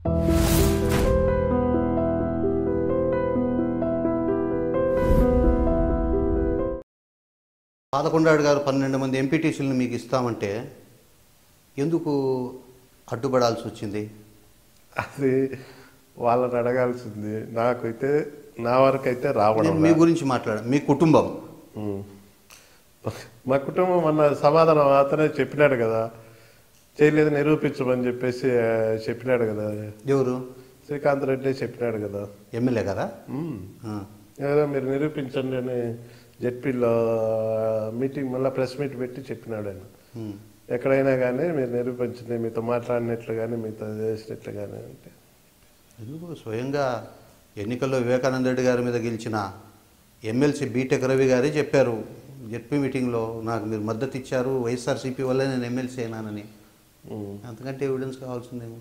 పాలకొండాడు గారు పన్నెండు మంది ఎంపీటీసీలను మీకు ఇస్తామంటే ఎందుకు అడ్డుపడాల్సి వచ్చింది అది వాళ్ళని అడగాల్సింది నాకైతే నా వరకు అయితే రావడం నేను మీ గురించి మాట్లాడా మీ కుటుంబం ఉమ్. మా కుటుంబం అన్న సమాధానం అతనే చెప్పినాడు కదా చేయలేదు నిరూపించమని చెప్పేసి ఆ, చెప్పినాడు కదా ఎవరు శ్రీకాంత్ రెడ్డి చెప్పినాడు కదా ఎమ్మెల్యే కదా ఉమ్. ఆ. ఏదో మీరు నిరూపించండి అని జెడ్పీలో మీటింగ్ మళ్ళీ ప్రెస్ మీట్ పెట్టి చెప్పినాడు ఆయన ఉమ్. ఎక్కడైనా కానీ మీరు నిరూపించండి మీతో మాట్లాడినట్లు కానీ మీతో చేసినట్లు కానీ అంటే ఎందుకు స్వయంగా ఎన్నికల్లో వివేకానంద రెడ్డి గారి మీద గెలిచిన ఎమ్మెల్సీ బీటెక్ రవి గారే చెప్పారు జెడ్పీ మీటింగ్లో నాకు మీరు మద్దతు ఇచ్చారు వైఎస్ఆర్సీపీ వల్లే నేను ఎమ్మెల్సీ అయినానని ఉమ్. అంతకంటే ఎవిడెన్స్ కావాల్సిందేమో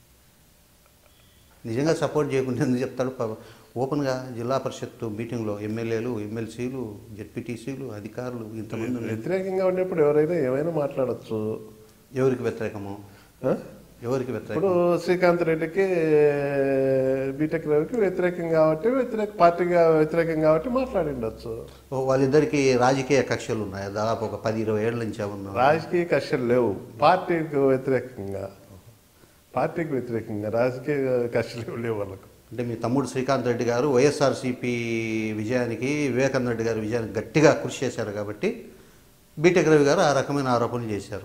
నిజంగా సపోర్ట్ చేయకుండా ఎందుకు చెప్తాడు పాపం. ఓపెన్గా జిల్లా పరిషత్ మీటింగ్లో ఎమ్మెల్యేలు ఎమ్మెల్సీలు జెడ్పీటీసీలు అధికారులు ఇంతమంది ఉన్నారు. వ్యతిరేకంగా ఉన్నప్పుడు ఎవరైనా ఏమైనా మాట్లాడచ్చు ఎవరికి వ్యతిరేకము ఆ? ఎవరికి ఇప్పుడు వ్యతిరేకం శ్రీకాంత్ రెడ్డికి బీటెక్ రవికి వ్యతిరేకం కాబట్టి వ్యతిరేక పార్టీగా వ్యతిరేకం కాబట్టి మాట్లాడిండొచ్చు ఓ, వాళ్ళిద్దరికి రాజకీయ కక్షలు ఉన్నాయి దాదాపు ఒక పది ఇరవై ఏళ్ళ నుంచి ఉన్నాం రాజకీయ కష్టాలు లేవు పార్టీకి వ్యతిరేకంగా పార్టీకి వ్యతిరేకంగా రాజకీయ కష్టాలు లేవు వాళ్ళకు అంటే మీ తమ్ముడు శ్రీకాంత్ రెడ్డి గారు వైఎస్ఆర్సీపీ విజయానికి వివేకానంద రెడ్డి గారి విజయానికి గట్టిగా కృషి చేశారు కాబట్టి బీటెక్ రవి గారు ఆ రకమైన ఆరోపణలు చేశారు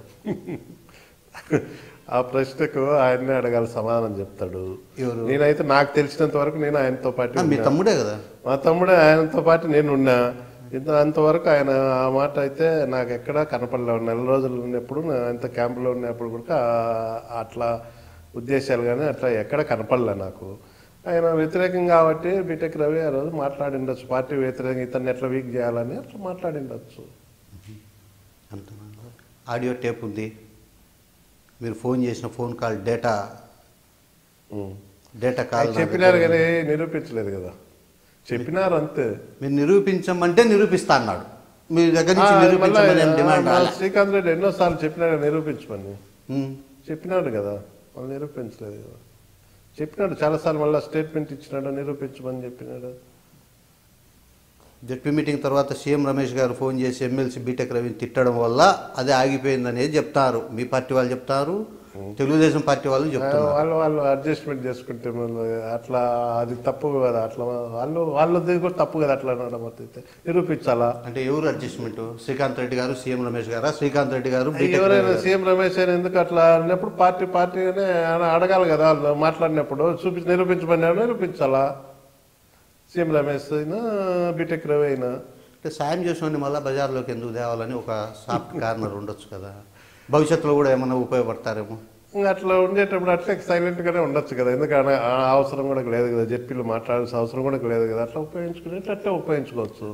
ఆ ప్రశ్నకు ఆయన్నే అడగాలి సమాధానం చెప్తాడు ఎవరు? నేనైతే నాకు తెలిసినంత వరకు నేను ఆయనతో పాటు ఆ, మీ ఉన్నా. తమ్ముడే కదా మా తమ్ముడే ఆయనతో పాటు నేను ఉన్నా ఇంత అంతవరకు ఆయన ఆ మాట అయితే నాకు ఎక్కడా కనపడలేవు నెల రోజులు ఉన్నప్పుడు నా- అంత క్యాంపులో ఉన్నప్పుడు కూడా ఆ- అట్లా ఉద్దేశాలు కానీ అట్లా ఎక్కడ కనపడలే నాకు ఆయన వ్యతిరేకం కాబట్టి బీటెక్ రవి ఆ రోజు మాట్లాడిండొచ్చు పార్టీ వ్యతిరేకంగా ఇతన్ని ఎట్లా వీక్ చేయాలని అట్లా మాట్లాడిండొచ్చు అంటున్నాను ఆడియో టేప్ ఉంది మీరు ఫోన్ చేసిన ఫోన్ కాల్ డేటా ఉం. డేటా కాల్ ఆయన చెప్పినారు కానీ నిరూపించలేదు కదా చెప్పినారు అంతే మీరు నిరూపించమంటే నిరూపిస్తా అన్నాడు మీ దగ్గర నుంచి ఆ, మళ్ళా, నిరూపించమని ఏం డిమాండ్ ఆ, రాలే. శ్రీకాంత్ రెడ్డి ఎన్నోసార్లు చెప్పినాడు నిరూపించమని ఉమ్. చెప్పినాడు కదా వాళ్ళు నిరూపించలేదు కదా చెప్పినాడు చాలాసార్లు మళ్ళీ స్టేట్మెంట్ ఇచ్చినాడు నిరూపించమని చెప్పినాడు జడ్పీ మీటింగ్ తర్వాత సీఎం రమేష్ గారు ఫోన్ చేసి ఎమ్మెల్సీ బీటెక్ రవిని తిట్టడం వల్ల అది ఆగిపోయింది అనేది చెప్తారు మీ పార్టీ వాళ్ళు చెప్తారు తెలుగుదేశం పార్టీ వాళ్ళు ఆ, చెప్తున్నారు వాళ్ళు వాళ్ళు అడ్జస్ట్మెంట్ చేసుకుంటే మళ్ళీ అట్లా అది తప్పు కదా అట్లా వాళ్ళు వాళ్ళది కూడా తప్పు కదా అట్లా అనడం అయితే నిరూపించాలా అంటే ఎవరు అడ్జస్ట్మెంట్ శ్రీకాంత్ రెడ్డి గారు సీఎం రమేష్ గారా శ్రీకాంత్ రెడ్డి గారు బీటెక్ ఎవరైనా సీఎం రమేష్ అయినా ఎందుకు అట్లా అన్నప్పుడు పార్టీ పార్టీగానే ఆయన అడగాలి కదా వాళ్ళు మాట్లాడినప్పుడు చూపి నిరూపించమని నిరూపించాలా సీఎం రమేష్ అయినా బీటెక్ రవి అయినా అంటే సాయం చేసిన మళ్ళీ బజార్లోకి ఎందుకు తేవాలని ఒక సాఫ్ట్ కార్నర్ ఉండొచ్చు కదా భవిష్యత్తులో కూడా ఏమైనా ఉపయోగపడతారేమో ఇంకా అట్లా ఉండేటప్పుడు అట్లే సైలెంట్ గానే ఉండొచ్చు కదా ఎందుకంటే ఆ అవసరం కూడా లేదు కదా జెడ్పీలు మాట్లాడాల్సిన అవసరం కూడా లేదు కదా అట్లా ఉపయోగించుకునేట్టు అట్లా ఉపయోగించుకోవచ్చు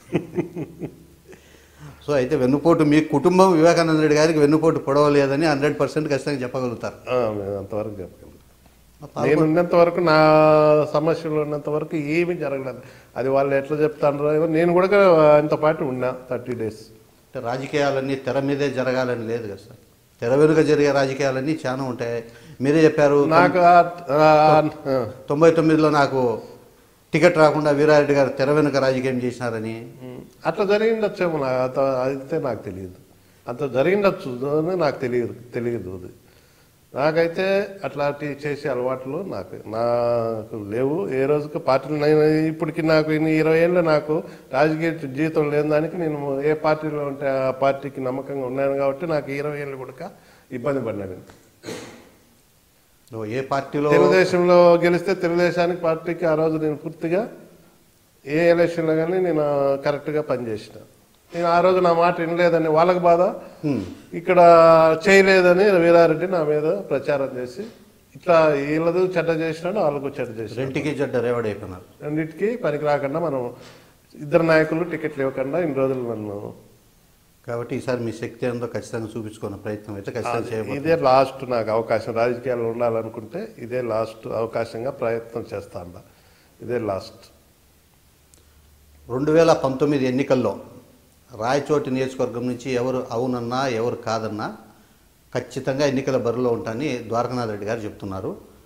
సో అయితే వెన్నుపోటు మీ కుటుంబం వివేకానంద రెడ్డి గారికి వెన్నుపోటు పొడవలేదని హండ్రెడ్ పర్సెంట్ ఖచ్చితంగా చెప్పగలుగుతారు ఆ, మేము అంతవరకు చెప్పగలం నేను ఉన్నంత వరకు నా సమస్యలు ఉన్నంత వరకు ఏమీ జరగలేదు అది వాళ్ళు ఎట్లా చెప్తాను నేను కూడా ఆయనతో పాటు ఉన్నా థర్టీ డేస్ అంటే రాజకీయాలన్నీ తెర మీదే జరగాలని లేదు కదా సార్ తెర వెనుక జరిగే రాజకీయాలన్నీ చాలా ఉంటాయి మీరే చెప్పారు నాకు ఆ- ఆ- ఆ, తొంభై తొమ్మిదిలో నాకు టికెట్ రాకుండా వీరారెడ్డి గారు తెర వెనుక రాజకీయం చేసినారని అట్లా జరిగిండొచ్చేమో నాకు అంత అయితే నాకు తెలియదు అంత జరిగిండొచ్చు అని నాకు తెలియదు తెలియదు అది నాకైతే అట్లాంటి చేసే అలవాట్లు నాకు నాకు లేవు ఏ రోజుకి పార్టీలు నేను ఇప్పటికి నాకు ఇన్ని ఇరవై ఏళ్ళు నాకు రాజకీయ జీవితం లేని దానికి నేను ఏ పార్టీలో ఉంటే ఆ పార్టీకి నమ్మకంగా ఉన్నాను కాబట్టి నాకు ఇరవై ఏళ్ళు కూడా ఇబ్బంది పడినాను నువ్వు ఏ పార్టీలో తెలుగుదేశంలో గెలిస్తే తెలుగుదేశానికి పార్టీకి ఆ రోజు నేను పూర్తిగా ఏ ఎలక్షన్లో కానీ నేను కరెక్ట్గా పనిచేసిన నేను ఆ రోజు నా మాట వినలేదని వాళ్ళకి బాధ హ్మ్. ఇక్కడ చేయలేదని వీరారెడ్డి నా మీద ప్రచారం చేసి ఇట్లా వీళ్ళదు చెడ్డ చేసినాడు వాళ్ళకు చెడ్డ చేసినాడు రెంటికి జడ్డ రేవడైపోయినారు రెండింటికి పనికి రాకుండా మనం ఇద్దరు నాయకులు టికెట్లు ఇవ్వకుండా ఇన్ని రోజులు నన్ను కాబట్టి ఈసారి మీ శక్తి ఏందో ఖచ్చితంగా చూపించుకునే ప్రయత్నం అయితే ఖచ్చితంగా చేయబోతుంది ఇదే లాస్ట్ నాకు అవకాశం రాజకీయాల్లో ఉండాలనుకుంటే ఇదే లాస్ట్ అవకాశంగా ప్రయత్నం చేస్తాను ఇదే లాస్ట్ రెండు వేల పంతొమ్మిది ఎన్నికల్లో రాయచోటి నియోజకవర్గం నుంచి ఎవరు అవునన్నా ఎవరు కాదన్నా ఖచ్చితంగా ఎన్నికల బరిలో ఉంటానని ద్వారకనాథ్ రెడ్డి గారు చెప్తున్నారు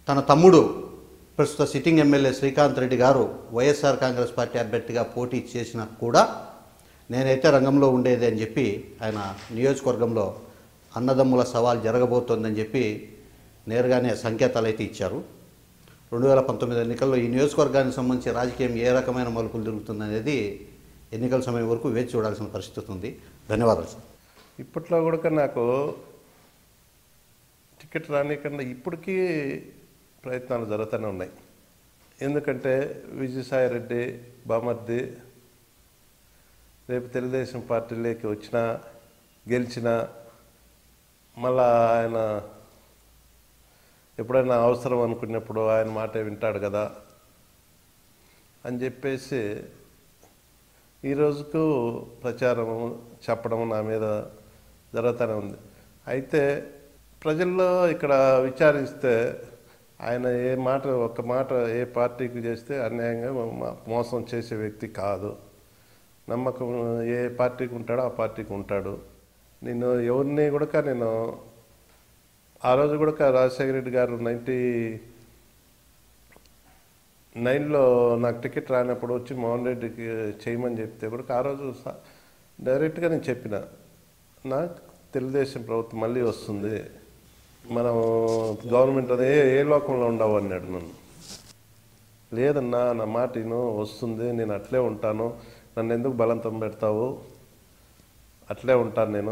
తన తమ్ముడు ప్రస్తుత సిట్టింగ్ ఎమ్మెల్యే శ్రీకాంత్ రెడ్డి గారు వైఎస్ఆర్ కాంగ్రెస్ పార్టీ అభ్యర్థిగా పోటీ చేసినా కూడా నేనైతే రంగంలో ఉండేది అని చెప్పి ఆయన నియోజకవర్గంలో అన్నదమ్ముల సవాల్ జరగబోతోందని చెప్పి నేరుగానే సంకేతాలు అయితే ఇచ్చారు రెండు వేల పంతొమ్మిది ఎన్నికల్లో ఈ నియోజకవర్గానికి సంబంధించి రాజకీయం ఏ రకమైన మలుపులు తిరుగుతుందనేది ఎన్నికల సమయం వరకు వేచి చూడాల్సిన పరిస్థితి ఉంది ధన్యవాదాలు సార్ ఇప్పట్లో కూడా నాకు టికెట్ రానికన్నా ఇప్పటికీ ప్రయత్నాలు జరుగుతూనే ఉన్నాయి ఎందుకంటే విజయసాయి రెడ్డి బామర్ది రేపు తెలుగుదేశం పార్టీలోకి వచ్చినా గెలిచినా మళ్ళా ఆయన ఎప్పుడైనా అవసరం అనుకున్నప్పుడు ఆయన మాట వింటాడు కదా అని చెప్పేసి ఈ రోజుకు ప్రచారం చెప్పడం నా మీద జరుగుతూనే ఉంది అయితే ప్రజల్లో ఇక్కడ విచారిస్తే ఆయన ఏ మాట ఒక మాట ఏ పార్టీకి చేస్తే అన్యాయంగా మ- మోసం చేసే వ్యక్తి కాదు నమ్మకం ఏ పార్టీకి ఉంటాడో ఆ పార్టీకి ఉంటాడు నేను ఎవరిని కూడా నేను ఆ రోజు కూడా రాజశేఖర రెడ్డి గారు నైంటీ నైన్లో నాకు టికెట్ రానప్పుడు వచ్చి మోహన్ రెడ్డికి చేయమని చెప్తే కూడా ఆ రోజు స- డైరెక్ట్గా నేను చెప్పిన నాకు తెలుగుదేశం ప్రభుత్వం మళ్ళీ వస్తుంది మనం గవర్నమెంట్ అదే ఏ లోకంలో ఉండవు అన్నాడు నన్ను లేదన్నా నా మాట విను వస్తుంది నేను అట్లే ఉంటాను నన్ను ఎందుకు బలంతం పెడతావు అట్లే ఉంటాను నేను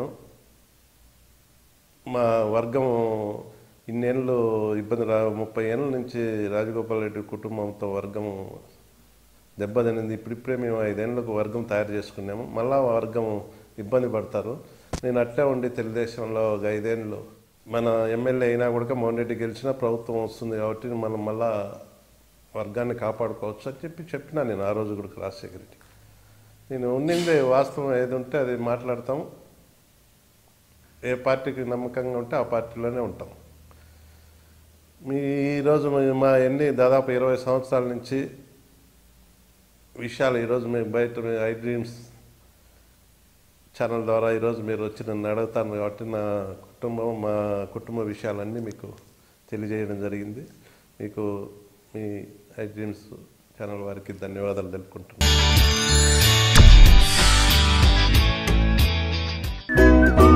మా వర్గం ఇన్నేళ్ళు ఇబ్బంది రా ముప్పై ఏళ్ళ నుంచి రాజగోపాల్ రెడ్డి కుటుంబంతో వర్గం దెబ్బతినింది ఇప్పుడిప్పుడే మేము ఐదేళ్ళకు వర్గం తయారు చేసుకున్నాము మళ్ళా వర్గం ఇబ్బంది పడతారు నేను అట్లే ఉండి తెలుగుదేశంలో ఒక ఐదేళ్ళు మన ఎమ్మెల్యే అయినా కూడా మోహన్ రెడ్డి గెలిచినా ప్రభుత్వం వస్తుంది కాబట్టి మనం మళ్ళా వర్గాన్ని కాపాడుకోవచ్చు అని చెప్పి చెప్పినా నేను ఆ రోజు కూడా రాజశేఖర రెడ్డి నేను ఉండిందే వాస్తవం ఏది ఉంటే అది మాట్లాడతాం ఏ పార్టీకి నమ్మకంగా ఉంటే ఆ పార్టీలోనే ఉంటాం మీ ఈరోజు మీ- మా ఎన్ని దాదాపు ఇరవై సంవత్సరాల నుంచి విషయాలు ఈరోజు మీకు బయట మీ ఐ డ్రీమ్స్ ఛానల్ ద్వారా ఈరోజు మీరు వచ్చి నన్ను అడుగుతాను కాబట్టి నా కుటుంబం మా కుటుంబ విషయాలన్నీ మీకు తెలియజేయడం జరిగింది మీకు మీ ఐ డ్రీమ్స్ ఛానల్ వారికి ధన్యవాదాలు తెలుపుకుంటున్నాను